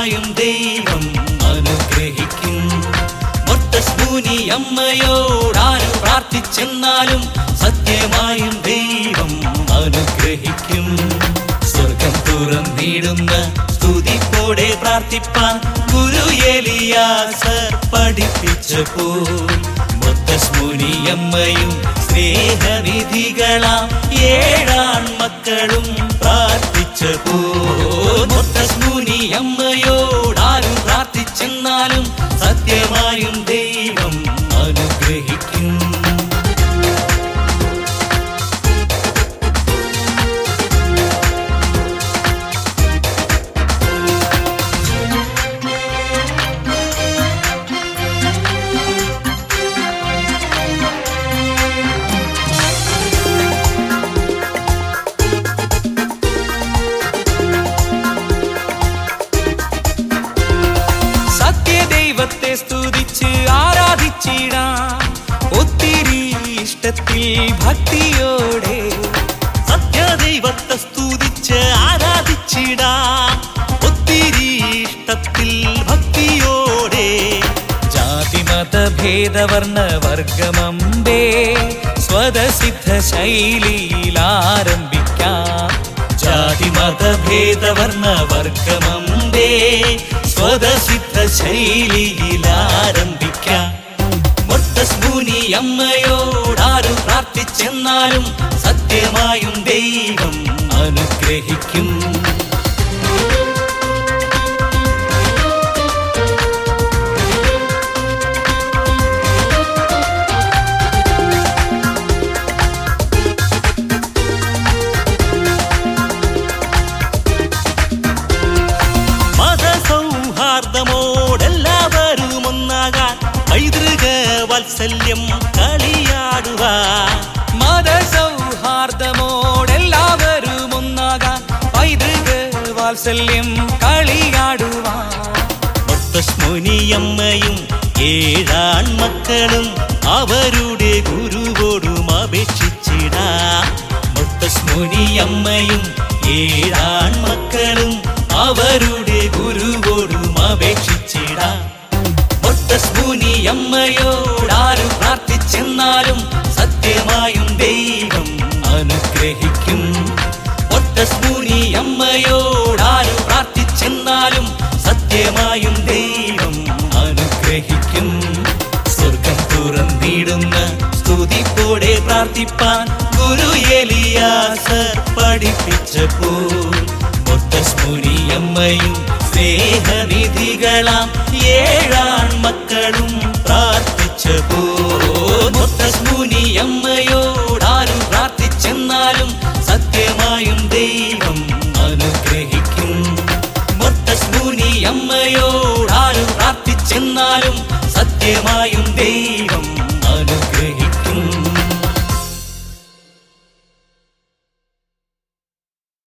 സത്യമായും ദൈവം അനുഗ്രഹിക്കും മൊത്തസ്മൂനി അമ്മയോടാരും പ്രാർത്ഥിച്ചെന്നാലും സത്യമായും ദൈവം അനുഗ്രഹിക്കും സ്വർഗം തുറന്നിടുന്ന സ്തുതിപ്പോടെ പ്രാർത്ഥിപ്പാൻ ഗുരു എലിയാസർ പഠിപ്പിച്ചപ്പോൾ മൊത്തസ്മുനിയമ്മയും സ്നേഹനിധികളാം ഏഴാൺ മക്കളും പ്രാർത്ഥിച്ചപ്പോൾ മൊത്തസ്മുനിയമ്മയോടാരും പ്രാർത്ഥിച്ചെന്നാലും സത്യമായും ദൈവം അനുഗ്രഹിക്കും സത്യദൈവത്തെ സ്തുതിച്ച് ആരാധിച്ചിടാം ഒത്തിരി ഇഷ്ടത്തിൽ ഭക്തിയോടെ സത്യദൈവത്തെ സ്തുതിച്ച് ആരാധിച്ചിടാം ഒത്തിരി ഇഷ്ടത്തിൽ ഭക്തിയോടെ ജാതിമത ഭേദവർണ്ണ വർഗമമ്പേ സ്വതസിദ്ധ ശൈലിയിൽ ആരംഭിക്കാം ജാതിമത ഭേദവർണ്ണ വർഗമമ്പേ സ്വതസിദ്ധ ശൈലിയിൽ ആരംഭിക്കാം മൊത്തസ്മൂനി അമ്മയോടാരും പ്രാർത്ഥിച്ചെന്നാലും സത്യമായും ദൈവം അനുഗ്രഹിക്കും മതസൗഹാർദ്ദമോടെല്ലാവരും ഒന്നാകാൻ പൈതൃക വാത്സല്യം കളിയാടുക മതസൗഹാർദ്ദമോടെല്ലാവരും ഒന്നാകാൻ പൈതൃക വാത്സല്യം കളിയാടുവാൻ മുത്തശ്മുനിയമ്മയും ഏഴാൺ മക്കളും അവരുടെ ഗുരുവോടും അപേക്ഷിച്ചിടാം മുത്തശ്മുനിയമ്മയും ഏഴാൺ മക്കളും അവരുടെ ഗുരുവോടും അപേക്ഷിച്ചിടാം മുത്തശ്മുനിയമ്മയോടാരും പ്രാർത്ഥിച്ചെന്നാലും സത്യമായും ദൈവം അനുഗ്രഹിക്കും ഒത്തസ്മൂനി അമ്മയോടാരും പ്രാർത്ഥിച്ചെന്നാലും സത്യമായും ദൈവം അനുഗ്രഹിക്കും സ്വർഗം തുറന്നിടുന്ന സ്തുതിപ്പോടെ പ്രാർത്ഥിപ്പാൻ ഗുരു എലിയാസർ പഠിപ്പിച്ചപ്പോൾ ഒത്തസ്മൂനി അമ്മയും സ്നേഹനിധികളാം ഏഴാൺ മക്കളും പ്രാർത്ഥിച്ചപ്പോൾ ഒത്തസ്മൂനി അമ്മയോടാരും പ്രാർത്ഥിച്ചെന്നാലും സത്യമായും ദൈവം അനുഗ്രഹിക്കും മൊത്തസ്മൂനി അമ്മയോടാരും പ്രാർത്ഥിച്ചെന്നാലും സത്യമായും ദൈവം